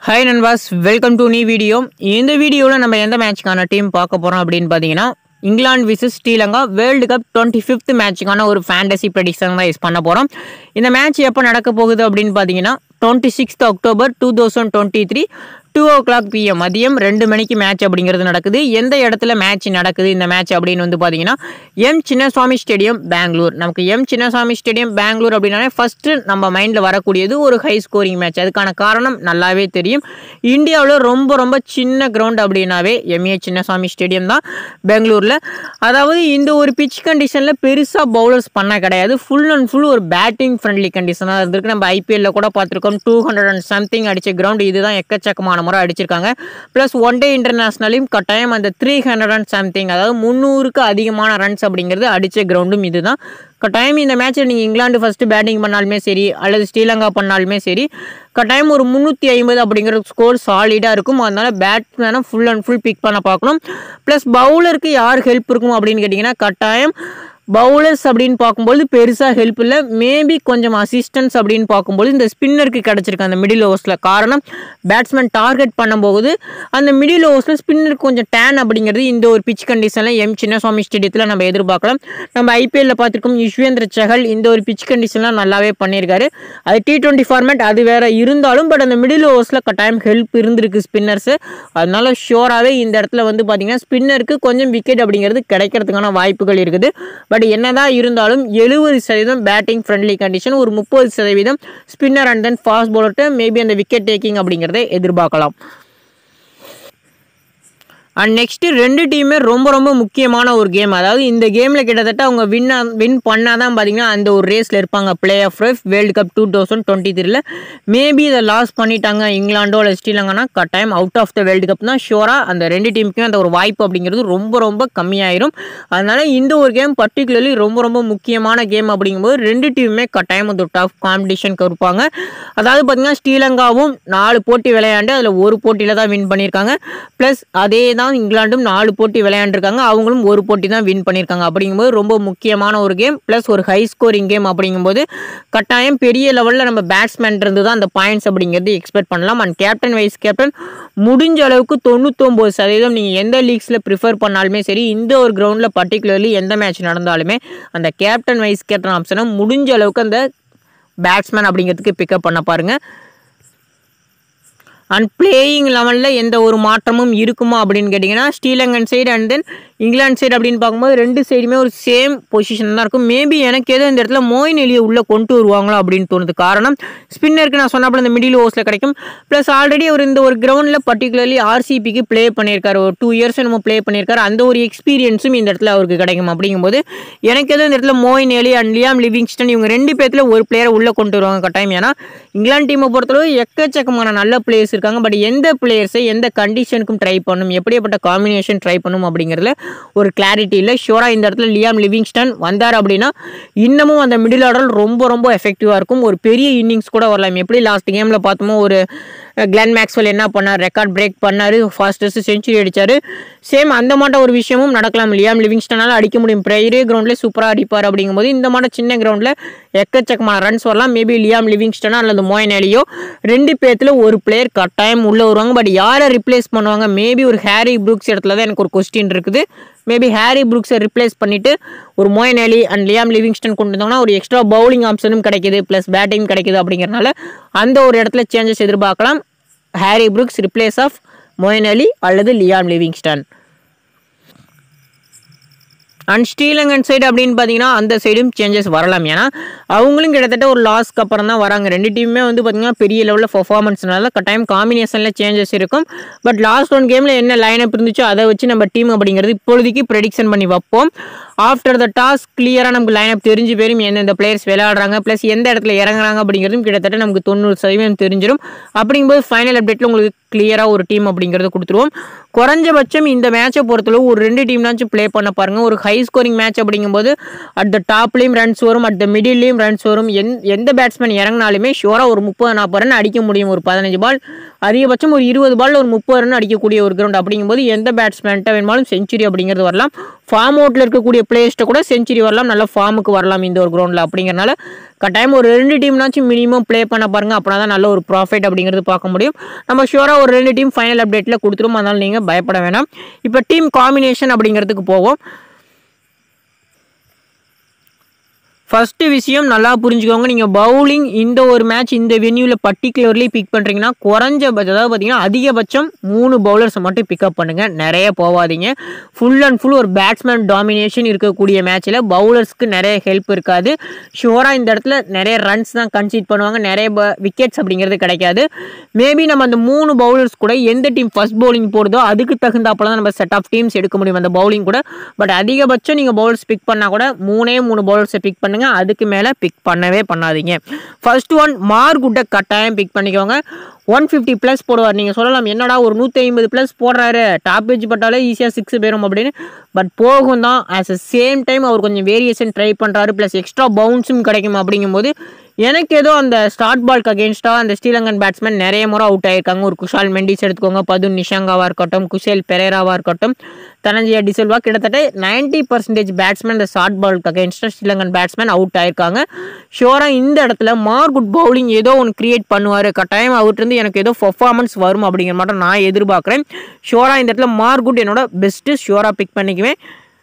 hi நண்பாஸ் welcome to நீ video இந்த வீடியோவில் நம்ம எந்த மேட்ச்க்கான டீம் பார்க்க போகிறோம் அப்படின்னு பார்த்தீங்கன்னா England versus Sri Lanka world cup twenty fifth மேட்ச்சுக்கான ஒரு ஃபேண்டசி ப்ரெடிக்ஷன் தான் யூஸ் பண்ண போகிறோம் இந்த மேட்ச் எப்போ நடக்க போகுது அப்படின்னு பார்த்தீங்கன்னா twenty sixth October two thousand twenty three two o'clock PM மதியம் ரெண்டு மணிக்கு மேட்ச் அப்படிங்கிறது நடக்குது எந்த இடத்துல மேட்ச் நடக்குது இந்த மேட்ச் அப்படின்னு வந்து பார்த்தீங்கன்னா எம் சின்னசுவாமி ஸ்டேடியம் பெங்களூர் நமக்கு எம் சின்னசுவாமி ஸ்டேடியம் பெங்களூர் அப்படின்னாலே ஃபஸ்ட்டு நம்ம மைண்டில் வரக்கூடியது ஒரு ஹை ஸ்கோரிங் மேட்ச் அதுக்கான காரணம் நல்லாவே தெரியும் இந்தியாவில் ரொம்ப ரொம்ப சின்ன கிரவுண்ட் அப்படின்னாவே எம்ஏ சின்னசாமி ஸ்டேடியம் தான் பெங்களூரில் அதாவது இந்த ஒரு பிச் கண்டிஷனில் பெருசாக பவுலர்ஸ் பண்ண கிடையாது ஃபுல் அண்ட் ஃபுல் ஒரு பேட்டிங் ஃப்ரெண்ட்லி கண்டிஷனாக இருந்திருக்கு நம்ம ஐபிஎல்ல கூட பார்த்துருக்கோம் டூ ஹண்ட்ரட் அண்ட் சம்திங் அடித்த கிரவுண்ட் இதுதான் எக்கச்சக்கமான முறை அடிச்சிருக்காங்க ப்ளஸ் ஒன் டே இன்டர்நேஷ்னலையும் கட்டாயம் அந்த த்ரீ ஹண்ட்ரட் அண்ட் சம்திங் அதாவது முந்நூறுக்கு அதிகமான ரன்ஸ் அப்படிங்கிறது அடித்த கிரவுண்டும் இதுதான் கட்டாயம் இந்த மேட்ச்சில் நீங்கள் இங்கிலாந்து ஃபஸ்ட்டு பேட்டிங் பண்ணாலுமே சரி அல்லது ஸ்ரீலங்கா பண்ணாலுமே சரி கட்டாயம் ஒரு முந்நூற்றி ஐம்பது அப்படிங்கிற ஸ்கோர் சாலிடாக இருக்கும் அதனால் பேட்ஸ்மேனை ஃபுல் அண்ட் ஃபுல் பிக் பண்ண பார்க்கணும் ப்ளஸ் பவுலருக்கு யார் ஹெல்ப் இருக்கும் அப்படின்னு கேட்டிங்கன்னா கட்டாயம் பவுலர்ஸ் அப்படின்னு பார்க்கும்போது பெருசாக ஹெல்ப் இல்லை மேபி கொஞ்சம் அசிஸ்டன்ஸ் அப்படின்னு பார்க்கும்போது இந்த ஸ்பின்னருக்கு கிடச்சிருக்கு அந்த மிடில் ஓவர்ஸில் காரணம் பேட்ஸ்மேன் டார்கெட் பண்ணும்போது அந்த மிடில் ஓவர்ஸில் ஸ்பின்னருக்கு கொஞ்சம் டேன் அப்படிங்கிறது இந்த ஒரு பிச் கண்டிஷனில் எம் சின்னசுவாமி ஸ்டேடியத்தில் நம்ம எதிர்பார்க்கலாம் நம்ம ஐபிஎல்ல பார்த்துருக்கோம் யுஷ்வேந்திர சஹல் இந்த ஒரு பிச் கண்டிஷன்லாம் நல்லாவே பண்ணியிருக்காரு அது டி டுவெண்ட்டி ஃபார்மேட் அது வேற இருந்தாலும் பட் அந்த மிடில் ஓவர்ஸில் கட்டாயம் ஹெல்ப் இருந்திருக்கு ஸ்பின்னர்ஸு அதனால ஷோராகவே இந்த இடத்துல வந்து பார்த்தீங்கன்னா ஸ்பின்னருக்கு கொஞ்சம் விக்கெட் அப்படிங்கிறது கிடைக்கிறதுக்கான வாய்ப்புகள் இருக்குது பட் என்னதான் இருந்தாலும் எழுபது சதவீதம் பேட்டிங் ஃப்ரெண்ட்லி கண்டிஷன் ஒரு முப்பது சதவீதம் ஸ்பின்னர் அண்ட் தென் ஃபாஸ்ட் பவுலர்கிட்ட மேபி அந்த விக்கெட் டேக்கிங் அப்படிங்கிறத எதிர்பார்க்கலாம் அண்ட் நெக்ஸ்ட்டு ரெண்டு டீமே ரொம்ப ரொம்ப முக்கியமான ஒரு கேம் அதாவது இந்த கேமில் கிட்டத்தட்ட அவங்க வின் வின் பண்ணால் தான் பார்த்தீங்கன்னா அந்த ஒரு ரேஸில் இருப்பாங்க பிளே ஆஃப் ரேஃப் world cup two thousand twenty த்ரீல மேபி இதை லாஸ் பண்ணிட்டாங்க இங்கிலாண்டோ இல்லை ஸ்ரீலங்கானா கட்டாயம் out of the world cup தான் ஷோராக அந்த ரெண்டு டீமுக்கும் அந்த ஒரு வாய்ப்பு அப்படிங்கிறது ரொம்ப ரொம்ப கம்மியாயிரும் அதனால இந்த ஒரு கேம் பர்டிகுலர்லி ரொம்ப ரொம்ப முக்கியமான கேம் அப்படிங்கும்போது ரெண்டு டீமுமே கட்டாயம் ஒரு டஃப் காம்படிஷனுக்கு இருப்பாங்க அதாவது பார்த்தீங்கன்னா ஸ்ரீலங்காவும் நாலு போட்டி விளையாண்டு அதில் ஒரு போட்டியில் தான் வின் பண்ணியிருக்காங்க ப்ளஸ் அதே தான் இங்கிலாண்டும் நாலு போட்டி விளையாண்டுருக்காங்க அவங்களும் ஒரு போட்டி தான் வின் பண்ணியிருக்காங்க அப்படிங்கும்போது ரொம்ப முக்கியமான ஒரு கேம் ப்ளஸ் ஒரு ஹை ஸ்கோரிங் கேம் அப்படிங்கும்போது கட்டாயம் பெரிய லெவலில் நம்ம பேட்ஸ்மேன் இருந்து தான் அந்த பாயிண்ட்ஸ் அப்படிங்கிறது எக்ஸ்பெக்ட் பண்ணலாம் அண்ட் கேப்டன் வைஸ் கேப்டன் முடிஞ்ச அளவுக்கு தொண்ணூத்தொம்பது சதவீதம் நீங்கள் எந்த லீக்ஸில் ப்ரிஃபர் பண்ணாலுமே சரி இந்த ஒரு கிரவுண்டில் பர்டிகுலர்லி எந்த மேட்ச் நடந்தாலுமே அந்த கேப்டன் வைஸ் கேப்டன் ஆப்ஷனை முடிஞ்ச அளவுக்கு அந்த பேட்ஸ்மேன் அப்படிங்கிறதுக்கு பிக்கப் பண்ண பாருங்கள் அண்ட் பிளேயிங் லெவலில் எந்த ஒரு மாற்றமும் இருக்குமா அப்படின்னு கேட்டிங்கன்னா Sri Lankan side and then England side அப்படின்னு பார்க்கும்போது ரெண்டு சைடுமே ஒரு சேம் பொசிஷன் தான் இருக்கும் மேபி எனக்கு ஏதோ இந்த இடத்துல மோயின் எலியை உள்ளே கொண்டு வருவாங்களோ அப்படின்னு தோணுது காரணம் ஸ்பின்னருக்கு நான் சொன்னப்பல இந்த மிடில் ஓவர்ஸில் கிடைக்கும் ப்ளஸ் ஆல்ரெடி அவர் இந்த ஒரு கிரவுண்டில் பர்டிகுலர்லி ஆர்சிபிக்கு ப்ளே பண்ணியிருக்காரு ஒரு டூ இயர்ஸ் நம்ம ப்ளே பண்ணியிருக்காரு அந்த ஒரு எக்ஸ்பீரியன்ஸும் இந்த இடத்துல அவருக்கு கிடைக்கும் அப்படிங்கும்போது எனக்கு ஏதோ இந்த இடத்துல மோயின் எலி அண்ட் லியாம் லிவிங்ஸ்டன் இவங்க ரெண்டு பேர்த்தில் ஒரு பிளேயரை உள்ளே கொண்டு வருவாங்க கட்டாயம் ஏன்னா இங்கிலாந்து டீமை பொறுத்தளவு எக்கச்சக்கமான நல்ல பிளேயர்ஸ் இருக்காங்க பட் எந்த பிளேயர்ஸை எந்த கண்டிஷனுக்கும் ட்ரை பண்ணும் எப்படிப்பட்ட காம்பினேஷன் ட்ரை பண்ணும் அப்படிங்கிறதுல ஒரு கிளாரிட்டி இல்லை ஷோராக இந்த இடத்துல லியாம் லிவிங்ஸ்டன் வந்தார் அப்படின்னா இன்னமும் அந்த மிடில் ஆர்டர் ரொம்ப ரொம்ப எஃபெக்டிவாக இருக்கும் ஒரு பெரிய இன்னிங்ஸ் கூட வரலாம் எப்படி லாஸ்ட் கேமில் பார்த்தோமோ ஒரு கிளென் மேக்ஸ்வெல் என்ன பண்ணார் ரெக்கார்ட் பிரேக் பண்ணார் ஃபாஸ்டஸ்ட் செஞ்சுரி அடித்தார் சேம் அந்த மாட்ட ஒரு விஷயமும் நடக்கலாம் லியாம் லிவிங்ஸ்டனால் அடிக்க முடியும் பெரிய கிரவுண்ட்லேயே சூப்பராக அடிப்பார் அப்படிங்கும்போது இந்த மாட்ட சின்ன கிரவுண்டில் எக்கச்சக்கமான ரன்ஸ் வரலாம் மேபி லியாம் லிவிங்ஸ்டனா அல்லது மோயன் அலியோ ரெண்டு பேர்த்தில் ஒரு பிளேயர் கட்டாயம் உள்ளே வருவாங்க பட் யாரை ரிப்ளேஸ் பண்ணுவாங்க மேபி ஒரு ஹேரி ப்ரூக்ஸ் இடத்துல தான் எனக்கு ஒரு கொஸ்டின் இருக்குது மேபி ஹேரி ப்ரூக்ஸை ரிப்ளேஸ் பண்ணிவிட்டு ஒரு Moeen Ali and Liam Livingstone கொண்டு வந்தாங்கன்னா ஒரு எக்ஸ்ட்ரா பவுலிங் ஆப்ஷனும் கிடைக்குது ப்ளஸ் பேட்டிங் கிடைக்குது அப்படிங்கிறனால அந்த ஒரு இடத்துல சேஞ்சஸ் எதிர்பார்க்கலாம் ஹேரி ப்ரூக்ஸ் ரிப்ளேஸ் ஆஃப் மோயன் அலி அல்லது Liam Livingstone and Sri Lankan side அப்படின்னு பார்த்தீங்கன்னா அந்த சைடும் சேஞ்சஸ் வரலாம் ஏன்னா அவங்களும் கிட்டத்தட்ட ஒரு லாஸ்க்கு அப்புறம் தான் வராங்க ரெண்டு டீமுமே வந்து பார்த்தீங்கன்னா பெரிய லெவலில் பர்ஃபார்மன்ஸ்னால கட்டாயம் காம்பினேஷனில் சேஞ்சஸ் இருக்கும் பட் லாஸ்ட் ஒன் கேமில் என்ன லைனப் இருந்துச்சோ அதை வச்சு நம்ம டீம் அப்படிங்கிறது இப்பொழுதைக்கு ப்ரெடிக்ஷன் பண்ணி வைப்போம் ஆஃப்டர் த டாஸ் கிளியராக நமக்கு லைனப் தெரிஞ்சு போயிரும் எந்தெந்த பிளேயர்ஸ் விளையாடுறாங்க ப்ளஸ் எந்த இடத்துல இறங்குறாங்க அப்படிங்கிறதும் கிட்டத்தட்ட நமக்கு தொண்ணூறு சதவீதம் தெரிஞ்சிடும் அப்படிங்கும்போது ஃபைனல் அப்டேட்டில் உங்களுக்கு கிளியராக ஒரு டீம் அப்படிங்கிறத கொடுத்துருவோம் குறைஞ்சபட்சம் இந்த மேட்சை பொறுத்தளவு ஒரு ரெண்டு டீம்னாச்சும் ப்ளே பண்ண பாருங்கள் ஒரு ஹை ஸ்கோரிங் மேட்ச் அப்படிங்கும்போது அட் த டாப்லேயும் ரன்ஸ் வரும் அட் த மிடில்லையும் ரன்ஸ் வரும் எந் எந்த பேட்ஸ்மேன் இறங்கினாலுமே ஷோராக ஒரு முப்பது நாற்பது ரன் அடிக்க முடியும் ஒரு பதினஞ்சு பால் அதிகபட்சம் ஒரு இருபது பால் ஒரு முப்பது ரன் அடிக்கக்கூடிய ஒரு கிரவுண்ட் அப்படிங்கும்போது எந்த பேட்ஸ்மேன்ட்ட வேணுமாலும் செஞ்சுரி அப்படிங்கிறது வரலாம் ஃபார்ம் அவுட்டில் இருக்கக்கூடிய பிளேயர்ஸ்ட்ட கூட செஞ்சுரி வரலாம் நல்ல ஃபார்முக்கு வரலாம் இந்த ஒரு கிரவுண்டில் அப்படிங்கிறனால கட்டாயம் ஒரு ரெண்டு டீம்னாச்சும் மினிமம் ப்ளே பண்ண பாருங்கள் அப்படின்னா தான் நல்ல ஒரு ப்ராஃபிட் அப்படிங்கிறது பார்க்க முடியும் நம்ம ஷுவராக ஒரு ரெண்டு டீம் ஃபைனல் அப்டேட்டில் கொடுத்துரும் அதனால் நீங்கள் பயப்பட வேணாம் இப்போ டீம் காம்பினேஷன் அப்படிங்கிறதுக்கு போவோம் ஃபஸ்ட்டு விஷயம் நல்லா புரிஞ்சுக்கோங்க நீங்கள் பவுலிங் இந்த ஒரு மேட்ச் இந்த வென்யூவில் பர்டிகுலர்லி பிக் பண்ணுறீங்கன்னா குறைஞ்சபட்சம் அதாவது பார்த்தீங்கன்னா அதிகபட்சம் மூணு பவுலர்ஸை மட்டும் பிக்கப் பண்ணுங்கள் நிறைய போகாதீங்க ஃபுல் அண்ட் ஃபுல் ஒரு பேட்ஸ்மேன் டாமினேஷன் இருக்கக்கூடிய மேட்ச்சில் பவுலர்ஸ்க்கு நிறைய ஹெல்ப் இருக்காது ஷுவராக இந்த இடத்துல நிறைய ரன்ஸ் தான் கன்சீட் பண்ணுவாங்க நிறைய விக்கெட்ஸ் அப்படிங்கிறது கிடைக்காது மேபி நம்ம அந்த மூணு பவுலர்ஸ் கூட எந்த டீம் ஃபஸ்ட் பவுலிங் போடுதோ அதுக்கு தகுந்தாப்பல தான் நம்ம செட் ஆஃப் டீம்ஸ் எடுக்க முடியும் அந்த பவுலிங் கூட பட் அதிகபட்சம் நீங்கள் பவுலர்ஸ் பிக் பண்ணால் கூட மூணே மூணு பவுலர்ஸை பிக் பண்ணுங்கள் அதுக்கு மேலே பிக் பண்ணவே பண்ணாதீங்க ஃபர்ஸ்ட் ஒன் மார்குட்டை கட்டாயம் பிக் பண்ணிக்கோங்க ஒன் ஃபிஃப்டி ப்ளஸ் போடுவார் நீங்கள் சொல்லலாம் என்னடா ஒரு நூற்றி ஐம்பது ப்ளஸ் போடுறாரு டாப் ஏஜ் பட்டாலே ஈஸியாக சிக்ஸ் போயிடும் அப்படின்னு பட் போகும் தான் ஆஸ் அ சேம் டைம் அவர் கொஞ்சம் வேரியேஷன் ட்ரை பண்ணுறாரு ப்ளஸ் எக்ஸ்ட்ரா பவுன்ஸும் கிடைக்கும் அப்படிங்கும்போது எனக்கு ஏதோ அந்த ஸ்டார்ட் பால்க்கு அகேன்ஸ்டாக அந்த ஸ்ரீலங்கன் பேட்ஸ்மேன் நிறைய முறை அவுட் ஆயிருக்காங்க ஒரு குஷால் மெண்டிஸ் எடுத்துக்கோங்க பதுன் நிஷாங்காவாக இருக்கட்டும் குஷேல் பெரேராவாக இருக்கட்டும் தனஞ்சய டிசல்வா கிட்டத்தட்ட நைன்டி பர்சன்டேஜ் பேட்ஸ்மேன் இந்த ஷார்ட் பால்க்கு அகேன்ஸ்டாக ஸ்ரீலங்கன் பேட்ஸ்மேன் அவுட் ஆயிருக்காங்க ஷோராக இந்த இடத்துல மார்குட் பவுலிங் ஏதோ ஒன்று கிரியேட் பண்ணுவார் கட்டாயம் அவர்கிட்ட எனக்கு ஏதோ பர்ஃபார்மன்ஸ் வரும் அப்படிங்கிற மட்டும் நான் எதிர்பார்க்குறேன் ஷோராக இந்த இடத்துல மார்குட் என்னோட பெஸ்ட்டு ஷோராக பிக் பண்ணிக்குவேன்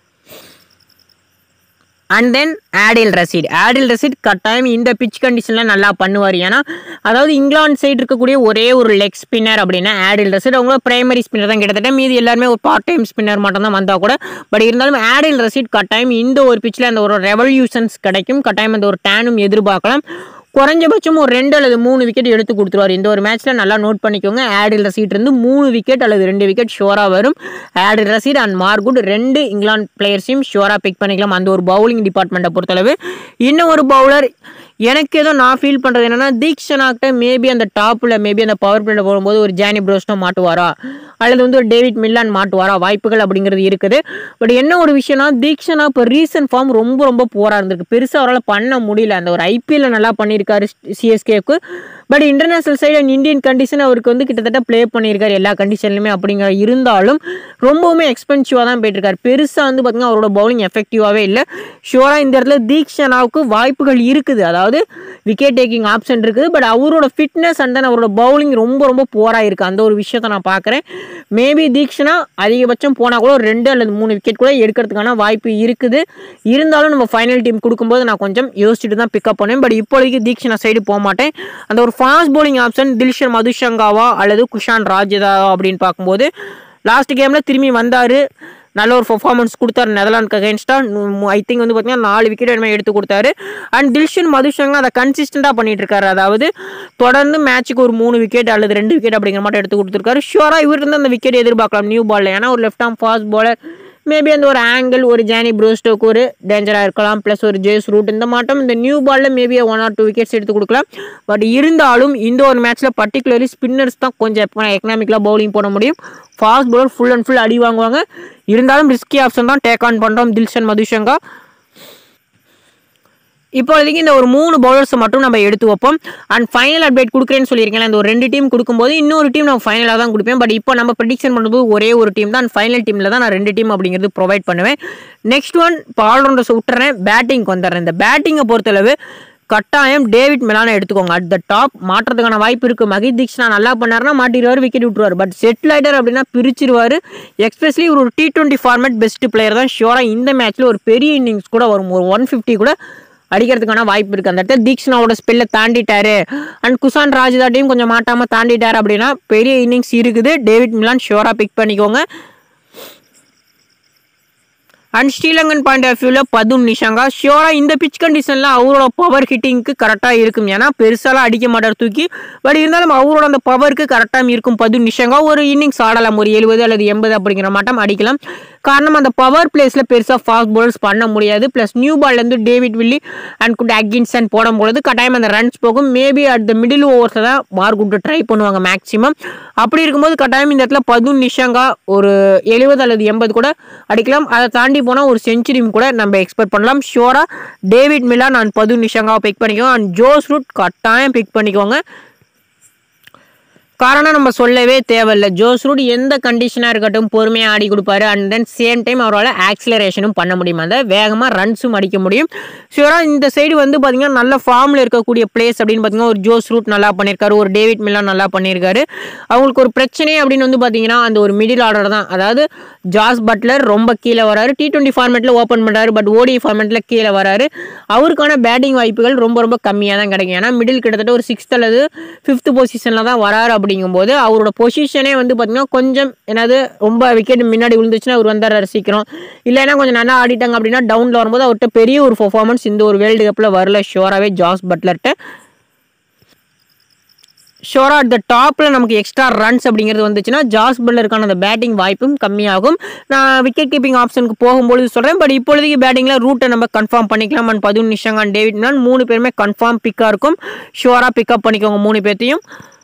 அண்ட் தென் ஆடில் ரசீட் ஆடில் ரசீட் கட்டாயம் இந்த பிச் கண்டிஷனில் நல்லா பண்ணுவார் ஏன்னா அதாவது இங்கிலாந்து சைடு இருக்கக்கூடிய ஒரே ஒரு லெக் ஸ்பின்னர் அப்படின்னா ஆடில் ரசீட் அவங்க பிரைமரி ஸ்பின்னர் தான் கிட்டத்தட்ட மீதி எல்லாருமே ஒரு பார்ட் டைம் ஸ்பின்னர் மட்டும் தான் வந்தால் கூட பட் இருந்தாலும் ஆடில் ரசீட் கட்டாயம் இந்த ஒரு பிச்சில் அந்த ஒரு ரெவல்யூஷன்ஸ் கிடைக்கும் கட்டாயம் அந்த ஒரு டேனும் எதிர்பார்க்கலாம் குறைஞ்சபட்சம் ஒரு ரெண்டு அல்லது மூணு விக்கெட் எடுத்து கொடுத்துருவார் இந்த ஒரு மேட்ச்சில் நல்லா நோட் பண்ணிக்கோங்க ஆடில் ரசீட் இருந்து மூணு விக்கெட் அல்லது ரெண்டு விக்கெட் ஷோராக வரும் ஆடில் ரசீட் அண்ட் மார்குட் ரெண்டு இங்கிலாந்து பிளேயர்ஸையும் ஷோராக பிக் பண்ணிக்கலாம் அந்த ஒரு பவுலிங் டிபார்ட்மெண்ட்டை பொறுத்தளவு இன்னும் ஒரு பவுலர் எனக்கு ஏதோ நான் ஃபீல் பண்ணுறது என்னன்னா தீக்ஷனாக்கிட்ட மேபி அந்த டாப்பில் மேபி அந்த பவர் பிளேயில் போகும்போது ஒரு ஜானி ப்ரோஸ்னோ மாட்டுவாரா அல்லது வந்து ஒரு டேவிட் மில்லான் மாட்டுவாரா வாய்ப்புகள் அப்படிங்கிறது இருக்குது பட் என்ன ஒரு விஷயம்னா தீக்ஷனா இப்போ ரீசன்ட் ஃபார்ம் ரொம்ப ரொம்ப போராக இருந்திருக்கு பெருசாக அவரால் பண்ண முடியல அந்த ஒரு ஐபிஎல்ல நல்லா பண்ணியிருக்காரு சிஎஸ்கேக்கு but international side and Indian condition அவருக்கு வந்து கிட்டத்தட்ட ப்ளே பண்ணியிருக்காரு எல்லா கண்டிஷன்லையுமே அப்படிங்கிற இருந்தாலும் ரொம்பவுமே எக்ஸ்பென்சிவாக தான் போயிட்டுருக்காரு பெருசாக வந்து பார்த்திங்கன்னா அவரோட பவுலிங் எஃபெக்டிவாகவே இல்லை ஷுவராக இந்த இடத்துல தீக்ஷனாவுக்கு வாய்ப்புகள் இருக்குது அதாவது விக்கெட் டேக்கிங் ஆப்ஷன் இருக்குது பட் அவரோட ஃபிட்னஸ் அண்ட் தென் அவரோட பவுலிங் ரொம்ப ரொம்ப போராக இருக்குது அந்த ஒரு விஷயத்தை நான் பார்க்குறேன் மேபி தீக்ஷனா அதிகபட்சம் போனால் கூட ஒரு ரெண்டு அல்லது மூணு விக்கெட் கூட எடுக்கிறதுக்கான வாய்ப்பு இருக்குது இருந்தாலும் நம்ம ஃபைனல் டீம் கொடுக்கும்போது நான் கொஞ்சம் யோசிச்சுட்டு தான் பிக்கப் பண்ணுவேன் பட் இப்போதைக்கு தீக்ஷனா சைடு போக மாட்டேன் அந்த ஒரு ஃபாஸ்ட் bowling ஆப்ஷன் தில்ஷன் மதுஷங்காவா அல்லது குஷான் ராஜதாவா அப்படின்னு பார்க்கும்போது லாஸ்ட் கேமில் திரும்பி வந்தார் நல்ல ஒரு பர்ஃபார்மன்ஸ் கொடுத்தாரு நெதர்லாந்துக்கு அகேன்ஸ்டாக ஐ திங்க் வந்து பார்த்தீங்கன்னா நாலு விக்கெட் என்ன எடுத்து கொடுத்தாரு அண்ட் தில்ஷன் மதுஷங்கா அதை கன்சிஸ்டண்ட்டாக பண்ணிட்டு இருக்காரு அதாவது தொடர்ந்து மேட்ச்சுக்கு ஒரு மூணு விக்கெட் அல்லது ரெண்டு விக்கெட் அப்படிங்கிற மாதிரி எடுத்து கொடுத்துருக்காரு ஷுவராக இவர்கிட்ட அந்த விக்கெட் எதிர்பார்க்கலாம் நியூ பாலில் ஏன்னா ஒரு left arm fast bowler maybe அந்த ஒரு ஆங்கிள் ஒரு ஜானி ப்ரோஸ்டோக்கு ஒரு டேஞ்சராக இருக்கலாம் ப்ளஸ் ஒரு ஜேஸ் ரூட் இந்த மாட்டம் இந்த நியூ பாலில் maybe one or two wickets எடுத்து கொடுக்கலாம் பட் இருந்தாலும் இந்த ஒரு மேட்ச்சில் பர்டிகுலர்லி ஸ்பின்னர்ஸ் தான் கொஞ்சம் எக்கனாமிக்கலாக பவுலிங் போட முடியும் fast bowler full and full அடி வாங்குவாங்க இருந்தாலும் ரிஸ்கி ஆப்ஷன் தான் டேக் ஆன் பண்ணுறோம் தில்ஷன் மதுஷங்கா இப்போதைக்கு இந்த ஒரு மூணு பவுலர்ஸை மட்டும் நம்ம எடுத்து வைப்போம் அண்ட் ஃபைனல் அப்டேட் கொடுக்குறேன்னு சொல்லியிருக்கேன் அந்த ஒரு ரெண்டு டீம் கொடுக்கும்போது இன்னொரு டீம் நான் ஃபைனலாக தான் கொடுப்பேன் பட் இப்போ நம்ம ப்ரெடிக்ஷன் பண்ணும்போது ஒரே ஒரு டீம் தான் ஃபைனல் டீமில் தான் நான் ரெண்டு டீம் அப்படிங்கிறது ப்ரொவைட் பண்ணுவேன் நெக்ஸ்ட் ஒன் இப்போ ஆல்ரவுண்டர்ஸ் விட்டுறேன் பேட்டிங்க்கு வந்துடுறேன் இந்த பேட்டிங்கை பொறுத்தளவு கட்டாயம் டேவிட் மெலானை எடுத்துக்கோங்க அட் த டாப் மாற்றத்துக்கான வாய்ப்பு இருக்குது மகித் தீக்ஷனா நல்லா பண்ணாருன்னா மாட்டிடுவார் விக்கெட் விட்டுருவார் பட் செட்டில் ஆயிட்டார் அப்படின்னா பிரிச்சிருவார் எக்ஸ்பெஷலி ஒரு T twenty format best player தான் ஷியோராக இந்த மேட்ச்சில் ஒரு பெரிய இன்னிங்ஸ் கூட வரும் ஒரு ஒன் ஃபிஃப்டி கூட அடிக்கிறதுக்கான வாய்ப்பு இருக்குது அந்த இடத்துல தீக்ஷனாவோட ஸ்பெல்லை தாண்டிட்டாரு அண்ட் குசான் ராஜதாட்டையும் கொஞ்சம் மாட்டாமல் தாண்டிட்டாரு அப்படின்னா பெரிய இன்னிங்ஸ் இருக்குது டேவிட் மிலான் ஷியோராக பிக் பண்ணிக்கோங்க அண்ட் ஸ்ரீலங்கன் பாயிண்ட் ஆஃப் வியூவில் பதும் நிஷாங்கா ஷியோராக இந்த பிச் கண்டிஷனில் அவரோட பவர் ஹிட்டிங்க்கு கரெக்டாக இருக்கும் ஏன்னா பெருசாலாம் அடிக்க மாட்டார் தூக்கி பட் இருந்தாலும் அவரோட அந்த பவருக்கு கரெக்டாக இருக்கும் பதும் நிஷாங்கா ஒரு இன்னிங்ஸ் ஆடலாம் ஒரு எழுபது அல்லது எண்பது அப்படிங்கிற மாட்டம் அடிக்கலாம் காரணம் அந்த பவர் பிளேஸில் பெருசாக ஃபாஸ்ட் bowlers பண்ண முடியாது ப்ளஸ் நியூ பால்லேருந்து David Willey and Gus Atkinson போடும்பொழுது கட்டாயம் அந்த ரன்ஸ் போகும் மேபி அட் த மிடில் ஓவர்ஸை தான் மார்க் ட்ரை பண்ணுவாங்க மேக்ஸிமம் அப்படி இருக்கும்போது கட்டாயம் இந்த இடத்துல பதும் நிஷாங்கா ஒரு எழுபது அல்லது எண்பது கூட அடிக்கலாம் அதை தாண்டி போனால் ஒரு செஞ்சுரியும் கூட நம்ம எக்ஸ்பெக்ட் பண்ணலாம் ஷியோராக டேவிட் மிலான் அண்ட் பது நிஷாங்காவை பிக் பண்ணிக்கோங்க அண்ட் ஜோஸ் ரூட் கட்டாயம் பிக் பண்ணிக்கோங்க காரணம் நம்ம சொல்லவே தேவையில்லை ஜோஸ் ரூட் எந்த கண்டிஷனாக இருக்கட்டும் பொறுமையாக ஆடி கொடுப்பாரு அண்ட் தென் சேம் டைம் அவரால் ஆக்சிலரேஷனும் பண்ண முடியும் அந்த வேகமாக ரன்ஸும் அடிக்க முடியும் ஷியூராக இந்த சைடு வந்து பார்த்தீங்கன்னா நல்ல ஃபார்மில் இருக்கக்கூடிய பிளேஸ் அப்படின்னு பார்த்தீங்கன்னா ஒரு ஜோஸ் ரூட் நல்லா பண்ணியிருக்காரு ஒரு டேவிட் மில்லா நல்லா பண்ணியிருக்காரு அவங்களுக்கு ஒரு பிரச்சனை அப்படின்னு வந்து பார்த்தீங்கன்னா அந்த ஒரு மிடில் ஆர்டர் தான் அதாவது ஜாஸ் பட்லர் ரொம்ப கீழே வராரு டி டுவெண்ட்டி ஃபார்மேட்டில் ஓப்பன் பண்ணுறாரு பட் ஓடி ஃபார்மேட்டில் கீழே வராரு அவருக்கான பேட்டிங் வாய்ப்புகள் ரொம்ப ரொம்ப கம்மியாக தான் கிடைக்கும் ஏன்னா மிடில் கிட்டத்தட்ட ஒரு சிக்ஸ்த் அல்லது ஃபிஃப்த் பொசிஷனில் தான் வராரு அப்படிங்கும்போது அவரோட பொசிஷனே வந்து பார்த்திங்கன்னா கொஞ்சம் என்னது ரொம்ப விக்கெட் முன்னாடி விழுந்துச்சுன்னா அவர் வந்தார் சீக்கிரம் இல்லைன்னா கொஞ்சம் நல்லா ஆடிட்டாங்க அப்படின்னா டவுனில் வரும்போது அவர்கிட்ட பெரிய ஒரு பர்ஃபார்மன்ஸ் இந்த ஒரு வேர்ல்டு கப்பில் வரல ஷோராகவே ஜாஸ் பட்லர்கிட்ட ஷோராக அட் த டாப்பில் நமக்கு எக்ஸ்ட்ரா ரன்ஸ் அப்படிங்கிறது வந்துச்சுன்னா ஜாஸ் பல்லருக்கான அந்த பேட்டிங் வாய்ப்பும் கம்மியாகும் நான் விக்கெட் கீப்பிங் ஆப்ஷனுக்கு போகும்பொழுது சொல்கிறேன் பட் இப்பொழுதைக்கு பேட்டிங்கில் ரூட்டை நம்ம கன்ஃபார்ம் பண்ணிக்கலாம் and Pathum Nissanka and David Malan மூணு பேருமே கன்ஃபார்ம் பிக்காக இருக்கும் ஷோராக பிக்கப் பண்ணிக்கோங்க மூணு பேர்த்தையும்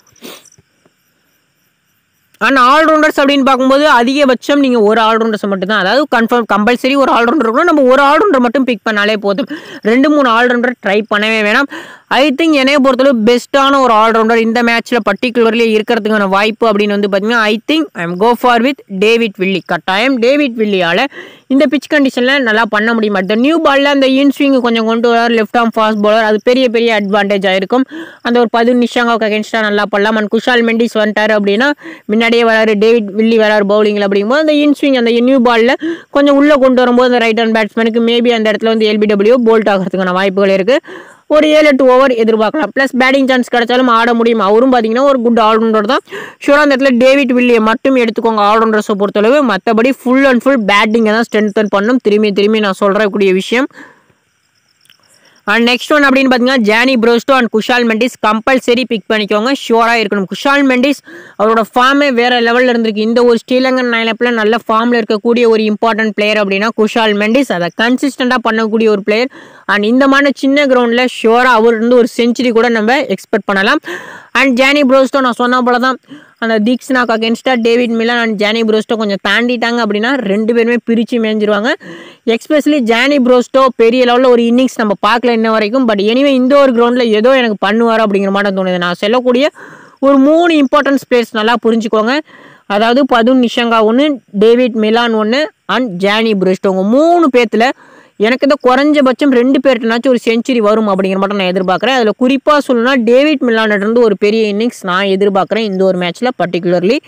அண்ட் ஆல்ரவுண்டர்ஸ் அப்படின்னு பார்க்கும்போது அதிகபட்சம் நீங்கள் ஒரு ஆல்ரவுண்டர்ஸ் மட்டும் தான் அதாவது கன்ஃபார்ம் கம்பல்சரி ஒரு ஆல்ரவுண்டர் இருக்கணும் நம்ம ஒரு ஆல்ரவுண்டர் மட்டும் பிக் பண்ணாலே போதும் ரெண்டு மூணு ஆல்ரவுண்டர் ட்ரை பண்ணவே வேணாம் ஐ திங்க் என்னைய பொறுத்தளவு பெஸ்ட்டான ஒரு ஆல்ரவுண்டர் இந்த மேட்ச்சில் பர்டிகுலர்லி இருக்கிறதுக்கான வாய்ப்பு அப்படின்னு வந்து பார்த்தீங்கன்னா I think I am go for with David Willey கட்டாயம் டேவிட் வில்லியால் இந்த பிச் கண்டிஷனில் நல்லா பண்ண முடியும் அந்த நியூ பாலில் அந்த இன் ஸ்விங் கொஞ்சம் கொண்டு வரார் லெஃப்ட் ஆம் ஃபாஸ்ட் பவுலர் அது பெரிய பெரிய அட்வான்டேஜ் ஆயிருக்கும் அந்த ஒரு பதினொன்று நிஷாங்காவுக்கு அகேன்ஸ்டாக நல்லா பண்ணலாம் அண்ட் குஷால் மெண்டிஸ் வந்துட்டார் அப்படின்னா முன்னாடியே வராரு டேவிட் வில்லி வராரு பவுலிங்கில் அப்படிங்கும்போது அந்த இன் ஸ்விங் அந்த நியூ பாலில் கொஞ்சம் உள்ளே கொண்டு வரும்போது அந்த ரைட் ஹேண்ட் பேட்ஸ்மேனுக்கு மேபி அந்த இடத்துல வந்து எல்பிடபிள்யூ போல்ட் ஆகிறதுக்கான வாய்ப்புகள் இருக்குது ஒரு ஏழு எட்டு ஓவர் எதிர்பார்க்கலாம் ப்ளஸ் பேட்டிங் சான்ஸ் கிடைச்சாலும் ஆட முடியும் அவரும் பார்த்தீங்கன்னா ஒரு குட் ஆல்ரவுண்டர் தான் ஷூராக அந்த இடத்துல டேவிட் வில்லியை மட்டும் எடுத்துக்கோங்க ஆல்ரவுண்டர்ஸை பொறுத்தளவு மற்றபடி ஃபுல் அண்ட் ஃபுல் பேட்டிங்கை தான் ஸ்ட்ரென்தன் பண்ணும் திரும்பி திரும்பி நான் சொல்கிறக்கூடிய விஷயம் அண்ட் நெக்ஸ்ட் ஒன் அப்படின்னு பார்த்தீங்கன்னா Jonny Bairstow and Kusal Mendis compulsory pick பண்ணிக்கோங்க ஷுவராக இருக்கணும் குஷால் மெண்டிஸ் அவரோட ஃபார்மே வேறு லெவலில் இருந்திருக்கு இந்த ஒரு ஸ்ரீலங்கன் லைனப்பில் நல்ல ஃபார்மில் இருக்கக்கூடிய ஒரு இம்பார்ட்டன்ட் பிளேயர் அப்படின்னா குஷால் மெண்டிஸ் அதை கன்சிஸ்டண்ட்டாக பண்ணக்கூடிய ஒரு பிளேயர் அண்ட் இந்த மாதிரி சின்ன கிரவுண்டில் ஷுவராக அவர் இருந்து ஒரு செஞ்சுரி கூட நம்ம எக்ஸ்பெக்ட் பண்ணலாம் அண்ட் ஜானி ப்ரோஸ்டோ நான் சொன்ன போல தான் அந்த தீக்ஸ்னாக்கு அகேன்ஸ்டாக David Malan and Jonny Bairstow கொஞ்சம் தாண்டிட்டாங்க அப்படின்னா ரெண்டு பேருமே பிரித்து மேய்ஞ்சிருவாங்க எக்ஸ்பெஷலி ஜானி ப்ரோஸ்டோ பெரிய லெவலில் ஒரு இன்னிங்ஸ் நம்ம பார்க்கல இன்ன வரைக்கும் பட் எனிவே இந்த ஒரு கிரவுண்டில் ஏதோ எனக்கு பண்ணுவார் அப்படிங்கிற மாதிரி தோணுது நான் சொல்லக்கூடிய ஒரு மூணு இம்பார்ட்டன்ஸ் பிளேயர்ஸ் நல்லா புரிஞ்சுக்கோங்க அதாவது பதுன் நிஷங்கா ஒன்று டேவிட் மிலான் ஒன்று அண்ட் ஜானி ப்ரோஸ்டோ உங்க மூணு பேர்த்தில் எனக்கு இந்த குறைஞ்சபட்சம் ரெண்டு பேர்ட்டனாச்சும் ஒரு செஞ்சுரி வரும் அப்படிங்கிற மட்டும் நான் எதிர்பார்க்குறேன் அதில் குறிப்பாக சொல்லணும்னா டேவிட் மில்லானிருந்து ஒரு பெரிய இன்னிங்ஸ் நான் எதிர்பார்க்குறேன் இந்த ஒரு மேட்ச்சில் பர்டிகுலர்லி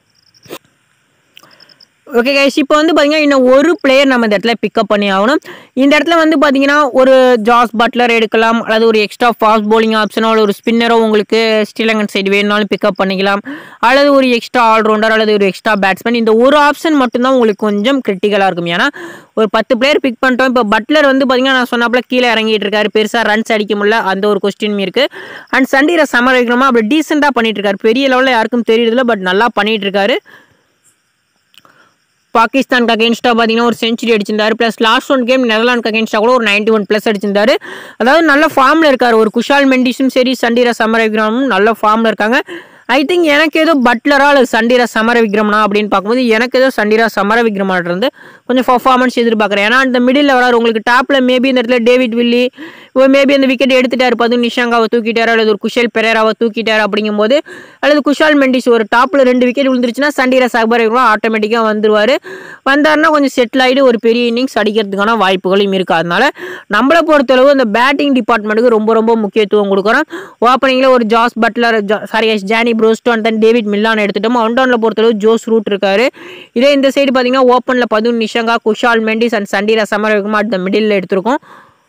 ஓகே கைஸ் இப்போ வந்து பார்த்தீங்கன்னா இன்னும் ஒரு பிளேயர் நம்ம இந்த இடத்துல பிக்கப் பண்ணி ஆகணும் இந்த இடத்துல வந்து பார்த்தீங்கன்னா ஒரு ஜாஸ் பட்லர் எடுக்கலாம் அல்லது ஒரு எக்ஸ்ட்ரா ஃபாஸ்ட் bowling ஆப்ஷனோ அல்லது ஒரு ஸ்பின்னரோ உங்களுக்கு ஸ்ரீலங்கன் சைடு வேணுனாலும் பிக்கப் பண்ணிக்கலாம் அல்லது ஒரு எக்ஸ்ட்ரா ஆல்ரவுண்டர் அல்லது ஒரு எக்ஸ்ட்ரா பேட்ஸ்மேன் இந்த ஒரு ஆப்ஷன் மட்டும்தான் உங்களுக்கு கொஞ்சம் கிரிட்டிக்கலாக இருக்கும் ஏன்னா ஒரு பத்து பிளேயர் பிக் பண்ணிட்டோம் இப்போ பட்லர் வந்து பார்த்தீங்கன்னா நான் சொன்னாப்புல கீழே இறங்கிட்டு இருக்காரு பெருசாக ரன்ஸ் அடிக்க முடியல அந்த ஒரு கொஸ்டின் இருக்குது அண்ட் சண்டீரை சமர் வைக்கணுமா அப்படி டீசெண்டாக பண்ணிட்டு இருக்காரு பெரிய லெவலில் யாருக்கும் தெரியுறதில்ல பட் நல்லா பண்ணிட்டு இருக்காரு பாகிஸ்தானுக்கு அகேன்ஸ்டாக பார்த்தீங்கன்னா ஒரு செஞ்சுரி அடிச்சிருந்தாரு ப்ளஸ் லாஸ்ட் ஒன் கேம் நெதர்லாண்டுக்கு அகேன்ஸ்டாக கூட ஒரு நைன்டி ஒன் ப்ளஸ் அடிச்சிருந்தாரு அதாவது நல்ல ஃபார்மில் இருக்கார் ஒரு குஷால் மெண்டிஸும் சரி சண்டீரா சமர விக்ரமும் நல்ல ஃபார்மில் இருக்காங்க ஐ திங்க் எனக்கு ஏதோ பட்லரா அல்லது சண்டீரா சமர விக்ரமனா அப்படின்னு பார்க்கும்போது எனக்கு ஏதோ சண்டீரா சமர விக்ரமாட்ட இருந்து கொஞ்சம் பர்ஃபார்மன்ஸ் எதிர்பார்க்குறேன் ஏன்னா அந்த மிடில் வராரு உங்களுக்கு டாப்பில் மேபி இந்த இடத்துல டேவிட் வில்லி மேபி அந்த விக்கெட் எடுத்துட்டாரு பது நிஷாங்காவை தூக்கிட்டாரு அல்லது ஒரு குஷல் பெரேராவை தூக்கிட்டாரு அப்படிங்கும்போது அல்லது குஷால் மெண்டிஸ் ஒரு டாப்பில் ரெண்டு விக்கெட் விழுந்துருச்சுன்னா சண்டீரா சபர விக்ரம் ஆட்டோமேட்டிக்காக வந்துருவார் வந்தாருன்னா கொஞ்சம் செட்டில் ஆகிட்டு ஒரு பெரிய இன்னிங்ஸ் அடிக்கிறதுக்கான வாய்ப்புகளும் இருக்குது அதனால நம்மளை பொறுத்தளவு அந்த பேட்டிங் டிபார்ட்மெண்ட்டுக்கு ரொம்ப ரொம்ப முக்கியத்துவம் கொடுக்குறோம் ஓப்பனிங்கில் ஒரு Jos Buttler sorry Jonny Bairstow and then David Malan எடுத்துட்டோம் ஒன்டவுனில் பொறுத்தளவு ஜோஸ் ரூட் இருக்காரு இதே இந்த சைடு பார்த்தீங்கன்னா ஓப்பனில் Pathum Nissanka Kusal Mendis and Sadeera Samarawickrama at the middle எடுத்திருக்கோம்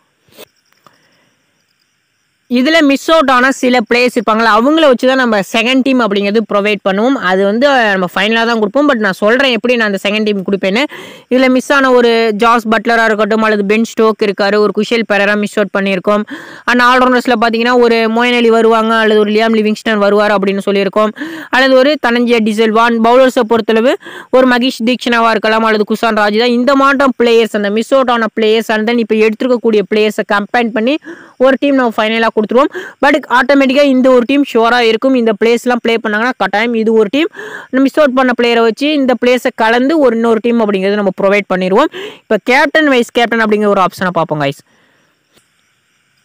இதில் மிஸ் அவுட் ஆன சில பிளேயர்ஸ் இருப்பாங்களா அவங்கள வச்சு தான் நம்ம செகண்ட் டீம் அப்படிங்கிறது ப்ரொவைட் பண்ணுவோம் அது வந்து நம்ம ஃபைனலாக தான் கொடுப்போம் பட் நான் சொல்கிறேன் எப்படி நான் அந்த செகண்ட் டீம் கொடுப்பேன்னு இதில் மிஸ் ஆன ஒரு ஜாஸ் பட்லராக இருக்கட்டும் அல்லது பென் ஸ்டோக் இருக்காரு ஒரு குஷல் பெரரா மிஸ் அவுட் பண்ணியிருக்கோம் அண்ட் ஆல்ரவுண்டர்ஸில் பார்த்தீங்கன்னா ஒரு மோயன் அலி வருவாங்க அல்லது ஒரு லியாம் லிவிங்ஸ்டன் வருவார் அப்படின்னு சொல்லியிருக்கோம் அல்லது ஒரு தனஞ்சிய டிசல்வான் பவுலர்ஸை பொறுத்தளவு ஒரு மகிஷ் தீக்ஷனாவாக இருக்கலாம் அல்லது குஷான் ராஜ் தான் இந்த மாட்டம் பிளேயர்ஸ் அந்த மிஸ் அவுட் ஆன பிளேயர்ஸ் அண்ட் தென் இப்போ எடுத்துருக்கக்கூடிய பிளேயர்ஸை கம்பைன் பண்ணி ஒரு டீம் நம்ம ஃபைனலாக கொடுத்துருவோம் பட் ஆட்டோமேட்டிக்காக இந்த ஒரு டீம் ஷுவராக இருக்கும் இந்த பிளேஸ்லாம் ப்ளே பண்ணாங்கன்னா கட்டாயம் இது ஒரு டீம் மிஸ் அவுட் பண்ண பிளேயரை வச்சு இந்த பிளேஸை கலந்து ஒரு இன்னொரு டீம் அப்படிங்கிறது நம்ம ப்ரொவைட் பண்ணிடுவோம் இப்போ கேப்டன் வைஸ் கேப்டன் அப்படிங்கிற ஒரு ஆப்ஷனை பார்ப்போம் கைஸ்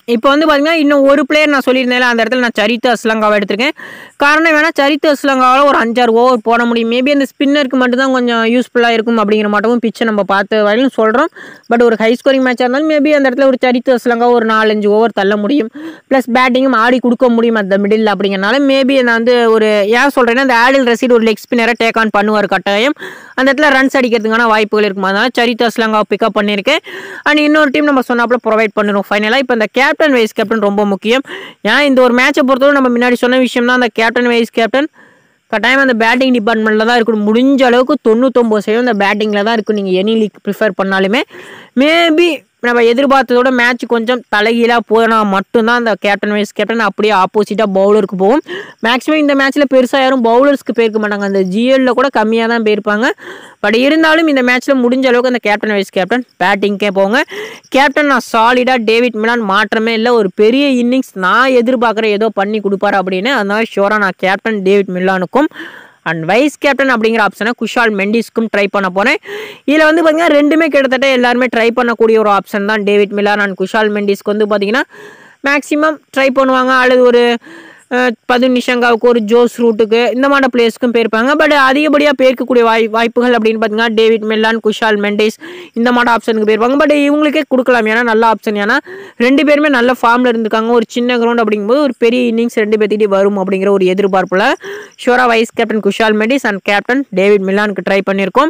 இப்போ வந்து பார்த்தீங்கன்னா இன்னும் ஒரு பிளேயர் நான் சொல்லியிருந்தேன் அந்த இடத்துல நான் சரித்து அஸ்லங்காவை எடுத்திருக்கேன் காரணம் வேணால் சரித்து அஸ்லங்காவால் ஒரு அஞ்சாறு ஓவர் போட முடியும் மேபி அந்த ஸ்பின்னருக்கு மட்டும்தான் கொஞ்சம் யூஸ்ஃபுல்லாக இருக்கும் அப்படிங்கிற மாட்டவும் பிச்சை நம்ம பார்த்த வரையிலும் சொல்கிறோம் பட் ஒரு ஹை ஸ்கோரிங் மேட்சாக இருந்தாலும் மேபி அந்த இடத்துல ஒரு சரித்து அஸ்லங்கா ஒரு நாலஞ்சு ஓவர் தள்ள முடியும் ப்ளஸ் பேட்டிங்கும் ஆடி கொடுக்க முடியும் அந்த மிடில் அப்படிங்கிறனால மேபி நான் வந்து ஒரு ஏன் சொல்கிறேன்னா அந்த ஆடில் ரசீட் ஒரு லெக் ஸ்பின்னரை டேக் ஆன் பண்ணுவார் கட்டாயம் அந்த இடத்துல ரன்ஸ் அடிக்கிறதுக்கான வாய்ப்புகள் இருக்கும் அதனால சரித்து அஸ்லங்காவை பிக்கப் பண்ணியிருக்கேன் அண்ட் இன்னொரு டீம் நம்ம சொன்னாப்புல ப்ரொவைட் பண்ணிடும் ஃபைனலாக இப்போ இந்த கேப்டன் வைஸ் கேப்டன் ரொம்ப முக்கியம் ஏன்னா இந்த ஒரு மேட்சை பொறுத்தவரை நம்ம முன்னாடி சொன்ன விஷயம் தான் அந்த கேப்டன் வைஸ் கேப்டன் கட்டாயம் அந்த பேட்டிங் டிபார்ட்மெண்ட்டில் தான் இருக்கணும் முடிஞ்ச அளவுக்கு தொண்ணூத்தொம்பது சதவீதம் அந்த பேட்டிங்கில் தான் இருக்கும் நீங்கள் எனி லீக் ப்ரிஃபர் பண்ணாலுமே மேபி நம்ம எதிர்பார்த்ததோட மேட்ச் கொஞ்சம் தலைகீழாக போனால் மட்டும்தான் அந்த கேப்டன் வைஸ் கேப்டன் அப்படியே ஆப்போசிட்டாக பவுலருக்கு போகும் மேக்ஸிமம் இந்த மேட்ச்சில் பெருசாக யாரும் பவுலர்ஸ்க்கு போயிருக்க மாட்டாங்க அந்த ஜிஎல்ல கூட கம்மியாக தான் போயிருப்பாங்க பட் இருந்தாலும் இந்த மேட்ச்சில் முடிஞ்ச அளவுக்கு அந்த கேப்டன் வைஸ் கேப்டன் பேட்டிங்க்கே போங்க கேப்டன் நான் சாலிடாக டேவிட் மிலான் மாற்றமே இல்லை ஒரு பெரிய இன்னிங்ஸ் நான் எதிர்பார்க்குறேன் ஏதோ பண்ணி கொடுப்பாரு அப்படின்னு அதனால ஷோராக நான் கேப்டன் டேவிட் மில்லானுக்கும் அண்ட் வைஸ் கேப்டன் அப்படிங்கிற ஆப்ஷனை குஷால் மெண்டிஸ்க்கும் ட்ரை பண்ண போகிறேன் இதில் வந்து பார்த்தீங்கன்னா ரெண்டுமே கிட்டத்தட்ட எல்லாருமே ட்ரை பண்ணக்கூடிய ஒரு ஆப்ஷன் தான் டேவிட் மில்லான் அண்ட் குஷால் மெண்டிஸ்க்கு வந்து பார்த்தீங்கன்னா மேக்ஸிமம் ட்ரை பண்ணுவாங்க அல்லது ஒரு பது நிஷங்காவுக்கு ஒரு ஜோஸ் ரூட்டுக்கு இந்த மாதிரி பிளேஸ்க்கும் போயிருப்பாங்க பட் அதிகப்படியாக போயிருக்கக்கூடிய வாய் வாய்ப்புகள் அப்படின்னு பார்த்தீங்கன்னா டேவிட் மெல்லான் குஷால் மெண்டேஸ் இந்த மாதிரி ஆப்ஷனுக்கு போயிருப்பாங்க பட் இவங்களுக்கே கொடுக்கலாம் ஏன்னா நல்ல ஆப்ஷன் ஏன்னா ரெண்டு பேருமே நல்ல ஃபார்மில் இருந்திருக்காங்க ஒரு சின்ன கிரவுண்ட் அப்படிங்கும்போது ஒரு பெரிய இன்னிங்ஸ் ரெண்டு பேர்த்திட்டு வரும் அப்படிங்கிற ஒரு எதிர்பார்ப்பில் ஷோரா vice captain Kusal Mendis and captain David மில்லானுக்கு ட்ரை பண்ணியிருக்கோம்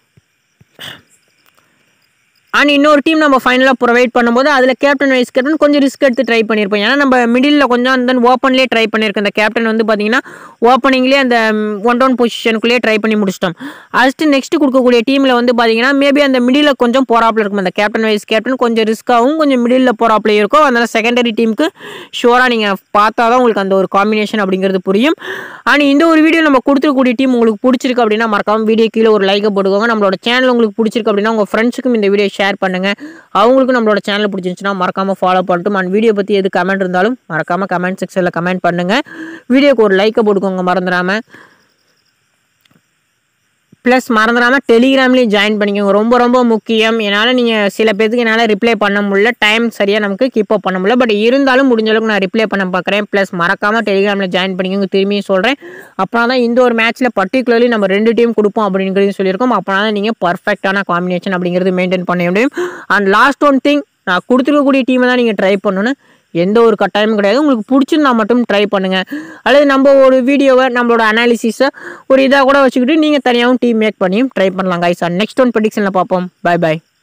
அண்ட் இன்னொரு டீம் நம்ம ஃபைனலாக ப்ரொவைட் பண்ணும்போது அதில் கேப்டன் வைஸ் கேப்டன் கொஞ்சம் ரிஸ்க் எடுத்து ட்ரை பண்ணியிருப்போம் ஏன்னா நம்ம மிடில் கொஞ்சம் தென் ஓப்பன்லேயே ட்ரை பண்ணியிருக்கோம் இந்த கேப்டன் வந்து பார்த்தீங்கன்னா ஓப்பனிங்லேயே அந்த ஒன் டவுன் பொசிஷனுக்குள்ளேயே ட்ரை பண்ணி முடிச்சிட்டோம் அடுத்து நெக்ஸ்ட் கொடுக்கக்கூடிய டீமில் வந்து பார்த்தீங்கன்னா மேபி அந்த மிடில் கொஞ்சம் போராப்பில் இருக்கும் அந்த கேப்டன் வைஸ் கேப்டன் கொஞ்சம் ரிஸ்க்காகவும் கொஞ்சம் மிடில் போராப்பில் இருக்கும் அதனால் செகண்டரி டீமுக்கு ஷுவராக நீங்கள் பார்த்தா தான் உங்களுக்கு அந்த ஒரு காம்பினேஷன் அப்படிங்கிறது புரியும் அண்ட் இந்த ஒரு வீடியோ நம்ம கொடுத்துருக்கூடிய டீம் உங்களுக்கு பிடிச்சிருக்கு அப்படின்னா மறக்காம வீடியோ கீழே ஒரு லைக்கை போட்டுக்கோங்க நம்மளோட சேனல் உங்களுக்கு பிடிச்சிருக்கு அப்படின்னா உங்கள் ஃப்ரெண்ட்ஸுக்கும் இந்த வீடியோ ஷேர் பண்ணுங்கள் அவங்களுக்கும் நம்மளோட சேனல் பிடிச்சிருந்துச்சுன்னா மறக்காமல் ஃபாலோ பண்ணட்டும் அண்ட் வீடியோ பற்றி எது கமெண்ட் இருந்தாலும் மறக்காமல் கமெண்ட் செக்ஷனில் கமெண்ட் பண்ணுங்கள் வீடியோக்கு ஒரு லைக்கை போட்டுக்கோங்க மறந்துடாமல் ப்ளஸ் மறந்துடாமல் டெலிகிராம்லேயும் ஜாயின் பண்ணிக்கோங்க ரொம்ப ரொம்ப முக்கியம் என்னால் நீங்கள் சில பேருக்கு என்னால் ரிப்ளை பண்ண முடியல டைம் சரியாக நமக்கு கீப் அப் பண்ண முடியல பட் இருந்தாலும் முடிஞ்ச அளவுக்கு நான் ரிப்ளை பண்ண பார்க்குறேன் ப்ளஸ் மறக்காமல் டெலிகிராமில் ஜாயின் பண்ணிக்கோங்க திரும்பியும் சொல்கிறேன் அப்புறம் தான் இந்த ஒரு மேட்ச்சில் பர்டிகுலர்லி நம்ம ரெண்டு டீம் கொடுப்போம் அப்படிங்கிறது சொல்லியிருக்கோம் அப்போ தான் நீங்கள் பர்ஃபெக்டான காம்பினேஷன் அப்படிங்கிறது மெயின்டைன் பண்ண முடியும் அண்ட் லாஸ்ட் ஒன் திங் நான் கொடுத்துருக்கக்கூடிய டீமை தான் நீங்கள் ட்ரை பண்ணணும் எந்த ஒரு கட்டாயமும் கிடையாது உங்களுக்கு பிடிச்சிருந்தா மட்டும் ட்ரை பண்ணுங்கள் அல்லது நம்ம ஒரு வீடியோவை நம்மளோட அனாலிசிஸை ஒரு இதாக கூட வச்சுக்கிட்டு நீங்கள் தனியாகவும் டீம் மேக் பண்ணியும் ட்ரை பண்ணலாம் கைஸ் அண்ட் நெக்ஸ்ட் ஒன் ப்ரெடிக்ஷனில் பார்ப்போம் பை பை